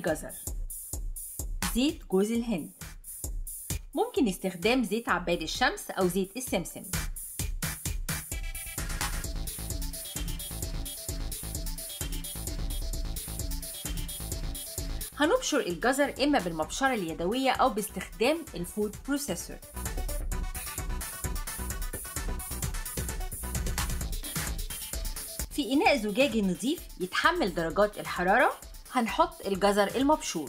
الجزر زيت جوز الهند ممكن استخدام زيت عباد الشمس أو زيت السمسم هنبشر الجزر إما بالمبشرة اليدوية أو باستخدام الفود بروسيسور في إناء زجاجي نظيف يتحمل درجات الحرارة هنحط الجزر المبشور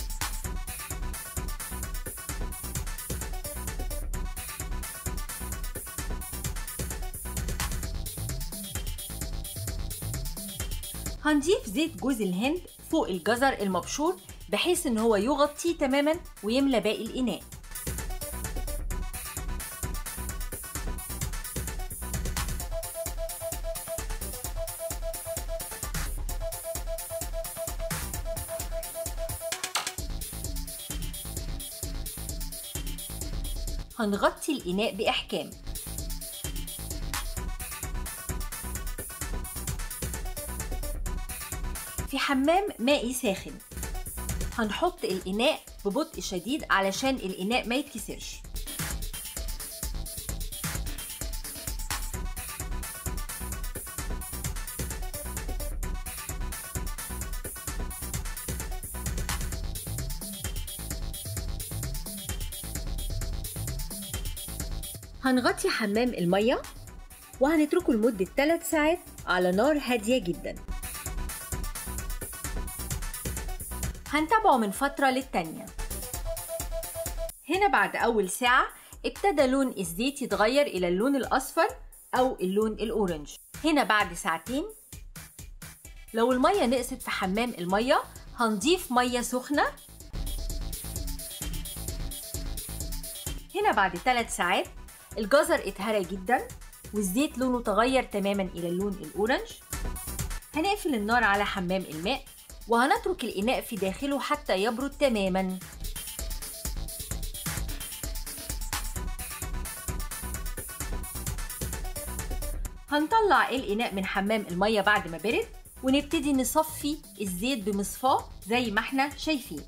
هنضيف زيت جوز الهند فوق الجزر المبشور بحيث ان هو يغطيه تماما ويملى باقي الاناء هنغطي الإناء بإحكام في حمام مائي ساخن هنحط الإناء ببطء شديد علشان الإناء ما يتكسرش هنغطي حمام المية وهنتركه لمدة 3 ساعات على نار هادية جدا هنتابعه من فترة للتانية هنا بعد أول ساعة ابتدى لون الزيت يتغير إلى اللون الأصفر أو اللون الأورنج هنا بعد ساعتين لو المية نقصت في حمام المية هنضيف مية سخنة هنا بعد 3 ساعات الجزر اتهرى جدا والزيت لونه تغير تماما إلى اللون الأورنج هنقفل النار على حمام الماء وهنترك الإناء في داخله حتى يبرد تماما هنطلع الإناء من حمام المية بعد ما برد ونبتدي نصفي الزيت بمصفاة زي ما احنا شايفين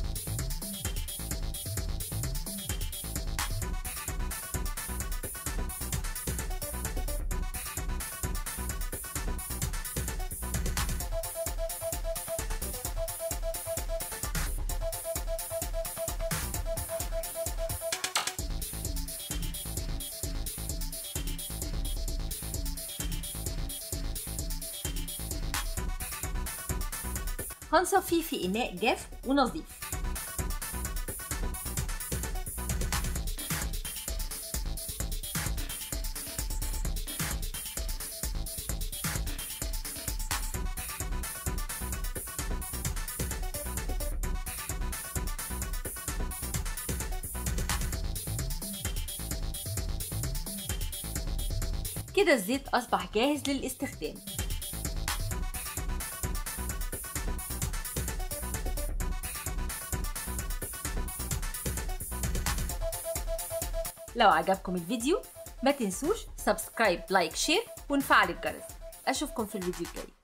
هنصفيه في إناء جاف ونظيف كده الزيت أصبح جاهز للاستخدام لو عجبكم الفيديو ما تنسوش سبسكرايب لايك شير ونفعل الجرس اشوفكم في الفيديو الجاي